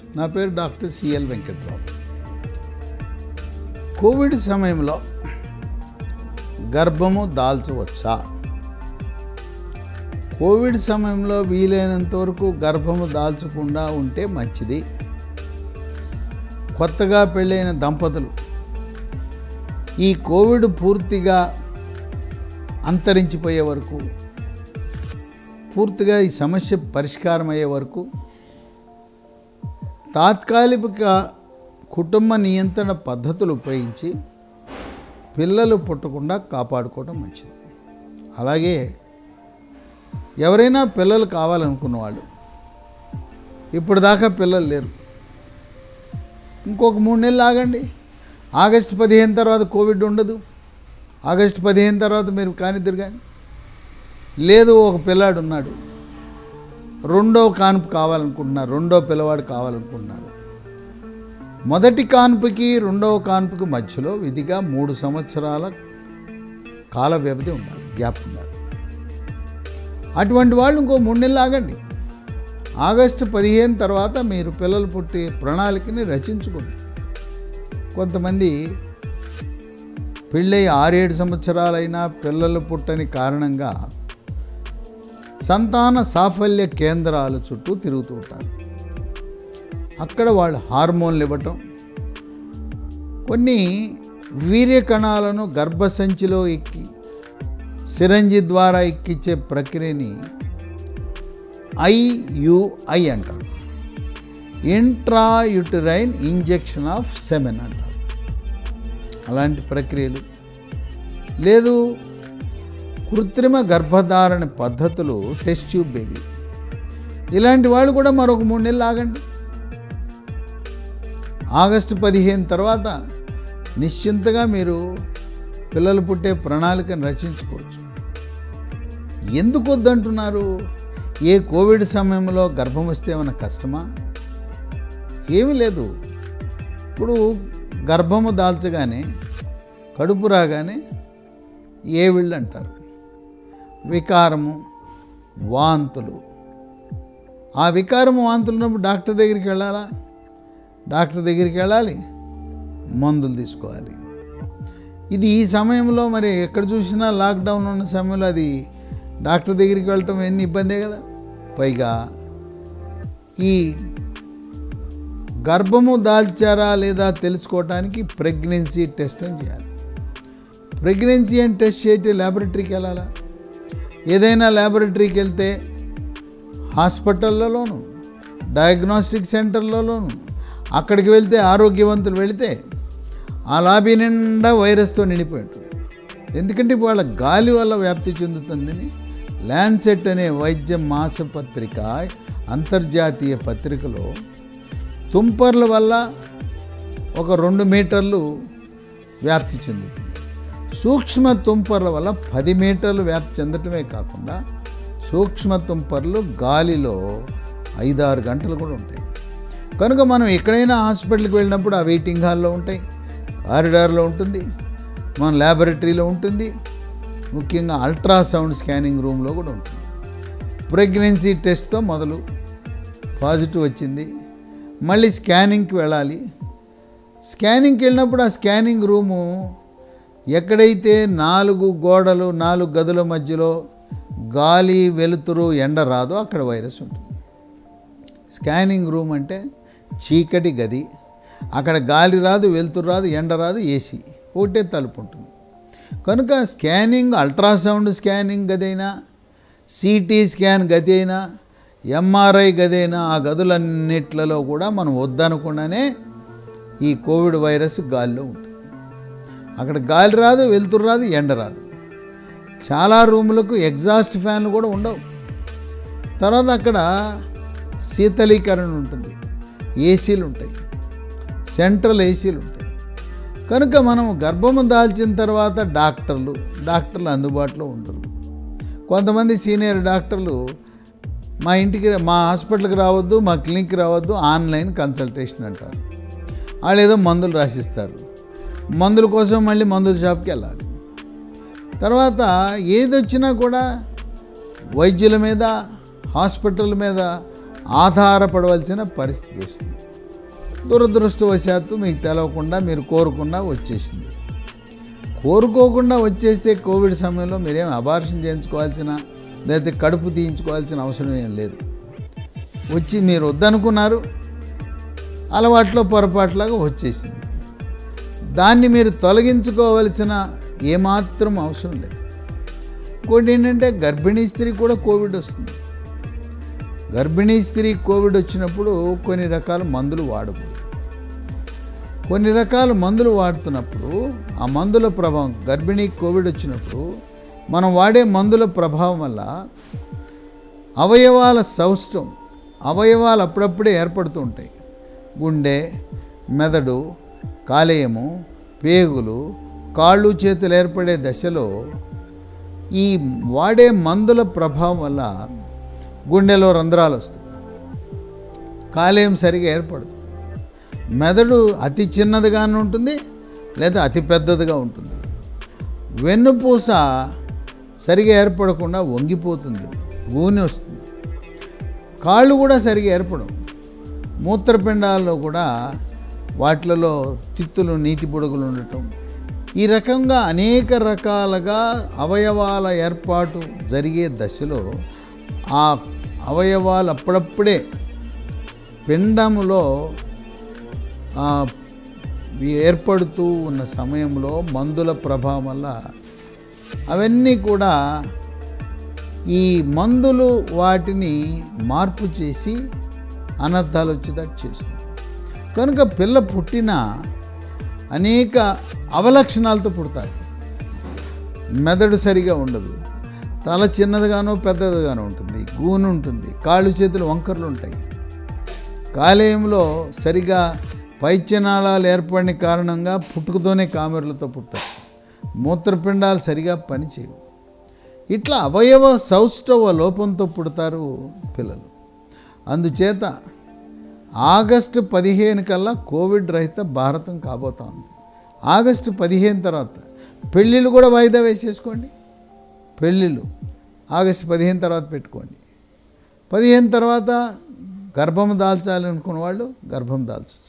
నా పేరు doctor CL Venkatrao Covid సమయంలో గర్భము దాల్చవచ్చా కోవిడ్ సమయంలో వీలైనంత వరకు గర్భము దాల్చకుండా ఉంటే మంచిది కొత్తగా పెళ్ళైన దంపతులు ఈ కోవిడ్ పూర్తిగా అంతరించిపోయే వరకు పూర్తిగా ఈ సమస్య పరిష్కారం అయ్యే వరకు తాత్కాలిక కుటుంబ నియంత్రణ పద్ధతులు ఉపయోగించి పిల్లలు పుట్టకుండా కాపాడుకోవడం మంచిది అలాగే ఎవరైనా పిల్లలు కావాలనుకున్న వాళ్ళు ఇప్పుడు దాకా పిల్లలు లేరు ఇంకొక మూడు నెలలు ఆగండి ఆగస్టు పదిహేను తర్వాత కోవిడ్ ఉండదు ఆగస్టు పదిహేను తర్వాత మీరు కానిద్దరు కానీ లేదు ఒక పిల్లాడు ఉన్నాడు రెండో కాన్పు కావాలనుకుంటున్నారు రెండో పిల్లవాడు కావాలనుకుంటున్నారు మొదటి కాన్పుకి రెండవ కాన్పుకి మధ్యలో విధిగా మూడు సంవత్సరాల కాల వ్యవధి ఉండాలి గ్యాప్ ఉండాలి అటువంటి వాళ్ళు ఇంకో మూడు నెలలు ఆగండి ఆగస్టు పదిహేను తర్వాత మీరు పిల్లలు పుట్టే ప్రణాళికని రచించుకోండి కొంతమంది పెళ్ళై ఆరేడు సంవత్సరాలైనా పిల్లలు పుట్టని కారణంగా సంతాన సాఫల్య కేంద్రాల చుట్టూ తిరుగుతూ ఉంటారు అక్కడ వాళ్ళు హార్మోన్లు ఇవ్వటం కొన్ని వీర్య కణాలను గర్భసంచిలో ఎక్కి సిరంజి ద్వారా ఎక్కించే ప్రక్రియని ఐయుఐ అంటారు ఇంట్రాయుటరైన్ ఇంజెక్షన్ ఆఫ్ సెమెన్ అంటారు అలాంటి ప్రక్రియలు లేదు కృత్రిమ గర్భధారణ పద్ధతులు టెస్ట్ ట్యూబ్ బేబీ ఇలాంటి వాళ్ళు కూడా మరొక మూడు నెలలు ఆగండి ఆగస్టు పదిహేను తర్వాత నిశ్చింతగా మీరు పిల్లలు పుట్టే ప్రణాళికను రచించుకోవచ్చు ఎందుకు వద్దంటున్నారు ఏ కోవిడ్ సమయంలో గర్భం వస్తే ఏమైనా కష్టమా ఏమీ లేదు ఇప్పుడు గర్భము దాల్చగానే కడుపు రాగానే ఏవిళ్ళు అంటారు వికారము వాంతులు ఆ వికారము వాంతులు ఉన్నప్పుడు డాక్టర్ దగ్గరికి వెళ్ళాలా డాక్టర్ దగ్గరికి వెళ్ళాలి మందులు తీసుకోవాలి ఇది ఈ సమయంలో మరి ఎక్కడ చూసినా లాక్డౌన్ ఉన్న సమయంలో అది డాక్టర్ దగ్గరికి వెళ్ళటం ఎన్ని ఇబ్బందే కదా పైగా ఈ గర్భము దాల్చారా లేదా తెలుసుకోవటానికి ప్రెగ్నెన్సీ టెస్ట్ అని చేయాలి ప్రెగ్నెన్సీ అని టెస్ట్ చేస్తే ల్యాబొరేటరీకి వెళ్ళాలా ఏదైనా ల్యాబొరేటరీకి వెళ్తే హాస్పిటల్లోనూ డయాగ్నోస్టిక్ సెంటర్లలోనూ అక్కడికి వెళ్తే ఆరోగ్యవంతులు వెళితే ఆ లాబీ నిండా వైరస్తో నిండిపోయి ఉంటుంది ఎందుకంటే వాళ్ళ గాలి వల్ల వ్యాప్తి చెందుతుందని ల్యాన్సెట్ అనే వైద్య మాసపత్రిక అంతర్జాతీయ పత్రికలో తుంపర్ల వల్ల ఒక రెండు మీటర్లు వ్యాప్తి చెందుతుంది సూక్ష్మ తుంపర్ల వల్ల పది మీటర్లు వ్యాప్తి చెందటమే కాకుండా సూక్ష్మ తుంపర్లు గాలిలో ఐదారు గంటలు కూడా ఉంటాయి కనుక మనం ఎక్కడైనా హాస్పిటల్కి వెళ్ళినప్పుడు ఆ వెయిటింగ్ హాల్లో ఉంటాయి కారిడార్లో ఉంటుంది మన ల్యాబొరేటరీలో ఉంటుంది ముఖ్యంగా అల్ట్రాసౌండ్ స్కానింగ్ రూమ్లో కూడా ఉంటుంది ప్రెగ్నెన్సీ టెస్ట్తో మొదలు పాజిటివ్ వచ్చింది మళ్ళీ స్కానింగ్కి వెళ్ళాలి స్కానింగ్కి వెళ్ళినప్పుడు ఆ స్కానింగ్ రూము ఎక్కడైతే నాలుగు గోడలు నాలుగు గదుల మధ్యలో గాలి వెలుతురు ఎండ రాదో అక్కడ వైరస్ ఉంటుంది స్కానింగ్ రూమ్ అంటే చీకటి గది అక్కడ గాలి రాదు వెలుతురు రాదు ఎండ రాదు ఏసీ ఒకటే తలుపు ఉంటుంది కనుక స్కానింగ్ అల్ట్రాసౌండ్ స్కానింగ్ గదైనా సిటీ స్కాన్ గది అయినా ఎంఆర్ఐ గదైనా ఆ గదులన్నిట్లలో కూడా మనం వద్దనకుండానే ఈ కోవిడ్ వైరస్ గాలిలో ఉంటుంది అక్కడ గాలి రాదు వెలుతురు రాదు ఎండ రాదు చాలా రూములకు ఎగ్జాస్ట్ ఫ్యాన్లు కూడా ఉండవు తర్వాత అక్కడ శీతలీకరణ ఉంటుంది ఏసీలు ఉంటాయి సెంట్రల్ ఏసీలు ఉంటాయి కనుక మనం గర్భము దాల్చిన తర్వాత డాక్టర్లు డాక్టర్లు అందుబాటులో ఉండరు కొంతమంది సీనియర్ డాక్టర్లు మా ఇంటికి మా హాస్పిటల్కి రావద్దు మా క్లినిక్కి రావద్దు ఆన్లైన్ కన్సల్టేషన్ అంటారు వాళ్ళు ఏదో మందులు రాసిస్తారు మందుల కోసం మళ్ళీ మందుల షాప్కి వెళ్ళాలి తర్వాత ఏది వచ్చినా కూడా వైద్యుల మీద హాస్పిటల్ మీద ఆధారపడవలసిన పరిస్థితి వస్తుంది దురదృష్టవశాత్తు మీకు తెలవకుండా మీరు కోరుకుండా వచ్చేసింది కోరుకోకుండా వచ్చేస్తే కోవిడ్ సమయంలో మీరేం అబార్షన్ చేయించుకోవాల్సిన లేకపోతే కడుపు తీయించుకోవాల్సిన అవసరం ఏం లేదు వచ్చి మీరు వద్దనుకున్నారు అలవాట్లో పొరపాట్లాగా వచ్చేసింది దాన్ని మీరు తొలగించుకోవలసిన ఏమాత్రం అవసరం లేదు ఇంకోటి ఏంటంటే గర్భిణీ స్త్రీ కూడా కోవిడ్ వస్తుంది గర్భిణీ స్త్రీ కోవిడ్ వచ్చినప్పుడు కొన్ని రకాల మందులు వాడకూడదు కొన్ని రకాల మందులు వాడుతున్నప్పుడు ఆ మందుల ప్రభావం గర్భిణీ కోవిడ్ వచ్చినప్పుడు మనం వాడే మందుల ప్రభావం వల్ల అవయవాల సౌష్టం అవయవాలు అప్పుడప్పుడే ఏర్పడుతూ ఉంటాయి గుండె మెదడు కాలేయము పేగులు కాళ్ళు చేతులు ఏర్పడే దశలో ఈ వాడే మందుల ప్రభావం వల్ల గుండెలో రంధ్రాలు వస్తాయి కాలేయం సరిగా ఏర్పడదు మెదడు అతి చిన్నదిగానే ఉంటుంది లేదా అతి పెద్దదిగా ఉంటుంది వెన్నుపూస సరిగా ఏర్పడకుండా వంగిపోతుంది గూని వస్తుంది కాళ్ళు కూడా సరిగా ఏర్పడవు మూత్రపిండాల్లో కూడా వాటిలలో తిత్తులు నీటి బుడగలు ఉండటం ఈ రకంగా అనేక రకాలుగా అవయవాల ఏర్పాటు జరిగే దశలో ఆ అవయవాలు అప్పుడప్పుడే పిండములో ఆ, ఏర్పడుతూ ఉన్న సమయంలో మందుల ప్రభావం వల్ల అవన్నీ కూడా ఈ మందులు వాటిని మార్పు చేసి అనర్థాలు వచ్చేటట్టు చేస్తుంది కనుక పిల్ల పుట్టిన అనేక అవలక్షణాలతో పుడతారు మెదడు సరిగా ఉండదు తల చిన్నదిగానో పెద్దదిగానో ఉంటుంది గూను ఉంటుంది కాళ్ళు చేతులు వంకర్లు ఉంటాయి కాలేయంలో సరిగా పైత్యనాళాలు ఏర్పడిన కారణంగా పుట్టుకతోనే కామెర్లతో పుట్టారు మూత్రపిండాలు సరిగా పనిచేయవు ఇట్లా అవయవ సౌష్ఠవ లోపంతో పుడతారు పిల్లలు అందుచేత ఆగస్టు పదిహేను కల్లా కోవిడ్ రహిత భారతం కాబోతోంది ఆగస్టు పదిహేను తర్వాత పెళ్ళిళ్ళు కూడా వాయిదా వేసేసుకోండి పెళ్ళిళ్ళు ఆగస్టు పదిహేను తర్వాత పెట్టుకోండి పదిహేను తర్వాత గర్భం దాల్చాలి అనుకున్న వాళ్ళు గర్భం దాల్చచ్చు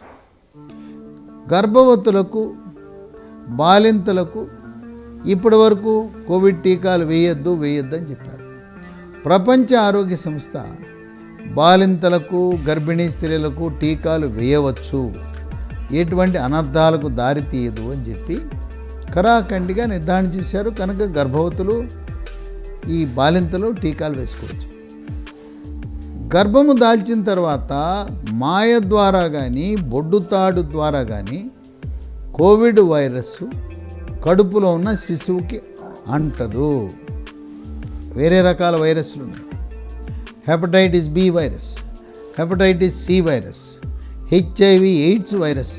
గర్భవతులకు బాలింతలకు ఇప్పటి వరకు కోవిడ్ టీకాలు వేయొద్దు వేయొద్దు అని చెప్పారు ప్రపంచ ఆరోగ్య సంస్థ బాలింతలకు గర్భిణీ స్త్రీలకు టీకాలు వేయవచ్చు ఎటువంటి అనర్థాలకు దారి తీయదు అని చెప్పి కరాఖండిగా నిర్ధారణ చేశారు కనుక గర్భవతులు ఈ బాలింతలు టీకాలు వేసుకోవచ్చు గర్భము దాల్చిన తర్వాత మాయ ద్వారా కానీ బొడ్డుతాడు ద్వారా కానీ కోవిడ్ వైరస్ కడుపులో ఉన్న శిశువుకి అంటదు వేరే రకాల వైరస్లు ఉన్నాయి hepatitis B virus hepatitis C virus HIV AIDS virus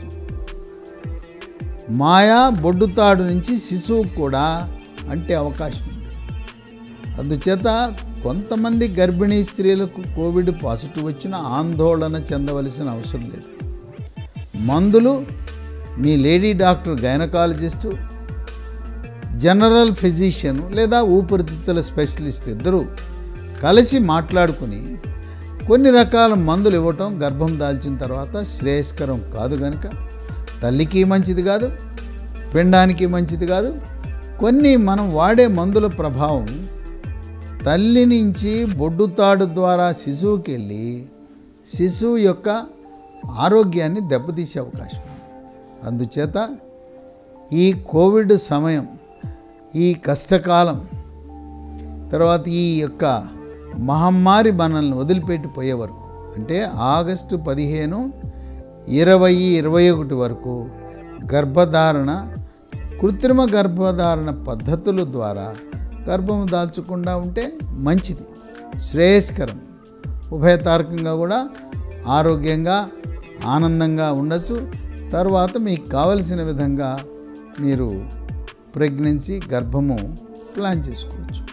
మాయా బొడ్డుతాడు నుంచి శిశువుకు కూడా అంటే అవకాశం ఉంది అందుచేత కొంతమంది గర్భిణీ స్త్రీలకు కోవిడ్ పాజిటివ్ వచ్చిన ఆందోళన చెందవలసిన అవసరం లేదు మందులు మీ lady doctor gynaecologist general physician లేదా ఊపిరితిత్తుల స్పెషలిస్ట్ ఇద్దరు కలిసి మాట్లాడుకుని కొన్ని రకాల మందులు ఇవ్వటం గర్భం దాల్చిన తర్వాత శ్రేయస్కరం కాదు కనుక తల్లికి మంచిది కాదు పిండానికి మంచిది కాదు కొన్ని మనం వాడే మందుల ప్రభావం తల్లి నుంచి బొడ్డుతాడు ద్వారా శిశువుకి వెళ్ళి శిశువు యొక్క ఆరోగ్యాన్ని దెబ్బతీసే అవకాశం ఉంది అందుచేత ఈ కోవిడ్ సమయం ఈ కష్టకాలం తర్వాత ఈ యొక్క మహమ్మారి మనల్ని వదిలిపెట్టిపోయే వరకు అంటే ఆగస్టు పదిహేను ఇరవై ఇరవై ఒకటి వరకు గర్భధారణ కృత్రిమ గర్భధారణ పద్ధతుల ద్వారా గర్భం దాల్చకుండా ఉంటే మంచిది శ్రేయస్కరం ఉభయతారకంగా కూడా ఆరోగ్యంగా ఆనందంగా ఉండొచ్చు తర్వాత మీకు కావలసిన విధంగా మీరు ప్రెగ్నెన్సీ గర్భము ప్లాన్ చేసుకోవచ్చు